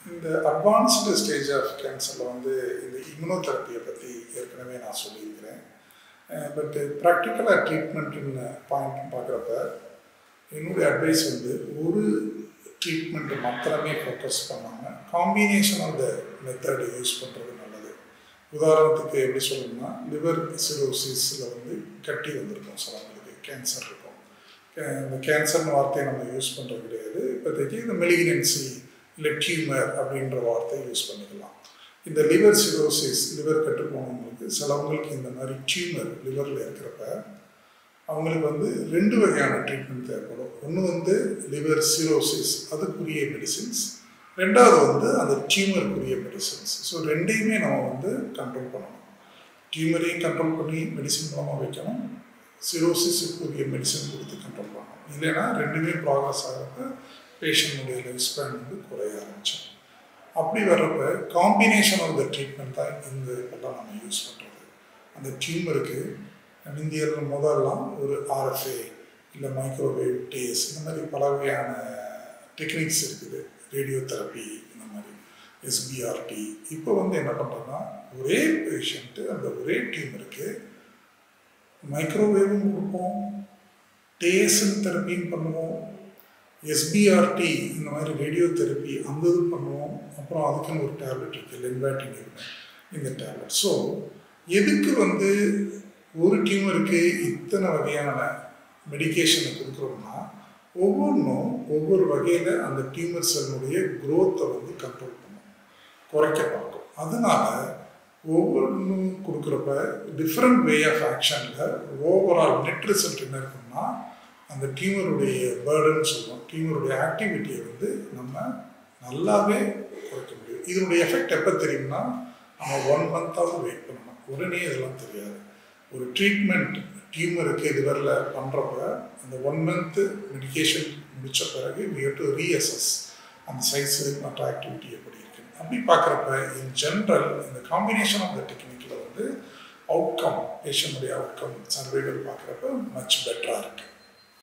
இந்த advanced stage of கேன்சரில் வந்து இந்த இம்யூனோதெரப்பியை பற்றி ஏற்கனவே நான் சொல்லியிருக்கிறேன் பட் ப்ராக்டிக்கலாக ட்ரீட்மெண்ட்டுன்னு பாயிண்ட் பார்க்குறப்ப என்னுடைய அட்வைஸ் வந்து ஒரு ட்ரீட்மெண்ட் மாத்திரமே ஃபோக்கஸ் பண்ணாமல் combination of the method use பண்ணுறது நல்லது உதாரணத்துக்கு எப்படி சொல்லணும்னா லிவர் சிரோசிஸில் வந்து கட்டி வந்திருக்கும் சிலவங்களுக்கு கேன்சர் இருக்கும் இந்த கேன்சர்னு வார்த்தையை நம்ம யூஸ் பண்ணுறது கிடையாது இப்போதைக்கு இந்த மெலிகினன்சி இல்லை டியூமர் அப்படின்ற வார்த்தையை யூஸ் பண்ணிக்கலாம் இந்த லிவர் சிரோசிஸ் லிவர் கட்டு போனவங்களுக்கு சிலவங்களுக்கு இந்த மாதிரி டியூமர் லிவரில் இருக்கிறப்ப அவங்களுக்கு வந்து ரெண்டு வகையான ட்ரீட்மெண்ட் தேவைப்படும் ஒன்று வந்து லிவர் சிரோசிஸ் அதுக்குரிய மெடிசின்ஸ் ரெண்டாவது வந்து அந்த டியூமருக்குரிய மெடிசின்ஸ் ஸோ ரெண்டையுமே நம்ம வந்து கண்ட்ரோல் பண்ணணும் டியூமரையும் கண்ட்ரோல் பண்ணி மெடிசின் மூலமாக வைக்கணும் சிரோசிஸுக்குரிய மெடிசன் கொடுத்து கண்ட்ரோல் பண்ணணும் இல்லைன்னா ரெண்டுமே ப்ராக்ரஸ் ஆகிறப்ப பேஷண்ட்டுடைய லைஃப் ஸ்பேன் வந்து குறைய ஆரம்பிச்சோம் அப்படி வர்றப்ப காம்பினேஷன் ஆஃப் த ட்ரீட்மெண்ட் தான் இந்த இப்பெல்லாம் நம்ம யூஸ் பண்ணுறது அந்த டியூமருக்கு இந்தியாவில் முதல்லாம் ஒரு ஆர்எஃப்ஏ இல்லை மைக்ரோவேவ் டேஸ் இந்த மாதிரி பல வகையான டெக்னிக்ஸ் இருக்குது ரேடியோ தெரப்பி இந்த மாதிரி எஸ்பிஆர்டி இப்போ வந்து என்ன பண்ணுறோன்னா ஒரே பேஷண்ட்டு அந்த ஒரே டியூமருக்கு மைக்ரோவேவும் கொடுப்போம் டேசன் தெரப்பியும் பண்ணுவோம் எஸ்பிஆர்டி இந்த மாதிரி ரேடியோ தெரப்பி அந்த இது பண்ணுவோம் அப்புறம் அதுக்குன்னு ஒரு டேப்லெட் இருக்குது லென்வாட்டின் இந்த டேப்லெட் ஸோ எதுக்கு வந்து ஒரு டியூமருக்கு இத்தனை வகையான மெடிக்கேஷனை கொடுக்குறோம்னா ஒவ்வொன்றும் ஒவ்வொரு வகையில் அந்த டியூமர் செல்லுடைய குரோத்தை வந்து கண்ட்ரோல் பண்ணும் குறைக்க பார்க்கும் அதனால் ஒவ்வொன்றும் கொடுக்குறப்ப டிஃப்ரெண்ட் வே ஆஃப் ஆக்ஷனில் ஓவரால் நெட் ரிசல்ட் என்ன இருக்குன்னா அந்த டியூமருடைய பேர்டன் சொல்லுவோம் டியூமருடைய ஆக்டிவிட்டியை வந்து நம்ம நல்லாவே குறைக்க முடியும் இதனுடைய எஃபெக்ட் எப்போ தெரியும்னா நம்ம ஒன் மந்த்தாவது வெயிட் பண்ணணும் உடனே இதெல்லாம் தெரியாது ஒரு ட்ரீட்மெண்ட் டியூமருக்கு இது வரல பண்ணுறப்ப அந்த ஒன் மந்த்து மெடிக்கேஷன் முடித்த பிறகு வி டு ரீஅசஸ் அந்த சைஸு மற்ற ஆக்டிவிட்டி எப்படி இருக்குது அப்படி பார்க்குறப்ப இன் ஜென்ரல் இந்த காம்பினேஷன் ஆஃப் த டெக்னிக்கில் வந்து அவுட்கம் பேஷண்ட்டுடைய அவுட்கம் சர்வைவல் பார்க்குறப்ப மச் பெட்டராக இருக்குது